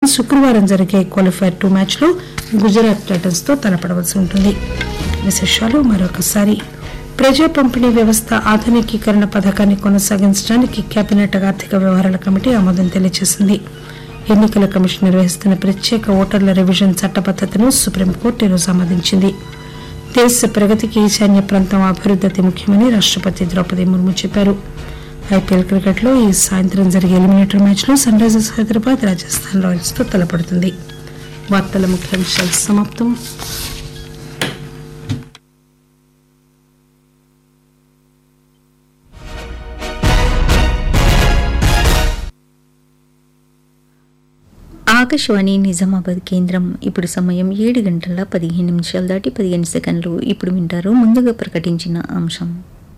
శుక్రవారం జరిగే qualifier two మ్యాచ్లో గుజరాత్ టైటన్స్ తో తలపడవలసి ఉంటుంది విశేషాలు మరొకసారి ప్రజా పంపిణీ వ్యవస్థ ఆధునికీకరణ పథకాన్ని కొనసాగించడానికి కేబినెట్ ఆర్థిక వ్యవహారాల కమిటీ ఆమోదం తెలియజేసింది ఎన్నికల కమిషన్ నిర్వహిస్తున్న ప్రత్యేక ఓటర్ల రివిజన్ చట్టబద్దతను సుప్రీంకోర్టు ఈరోజు ఆమోదించింది దేశ ప్రగతికి ఈశాన్య ప్రాంతం అభివృద్ధి అతి ముఖ్యమని రాష్టపతి ద్రౌపది ముర్ము చెప్పారు ఐపీఎల్ క్రికెట్ లో ఈ సాయంత్రం జరిగే ఎలిమినేటర్ మ్యాచ్ లో Sunrisers Hyderabad Rajasthan Royals తో తలపడుతుంది వార్తల ముఖ్యాంశాలు సమాప్తం ఆకాశవాణి నిజామాబాద్ కేంద్రం ఇప్పుడు సమయం ఏడు గంటల పదిహేను నిమిషాలు దాటి పదిహేను సెకండ్లు ఇప్పుడు వింటారు ముందుగా ప్రకటించిన అంశం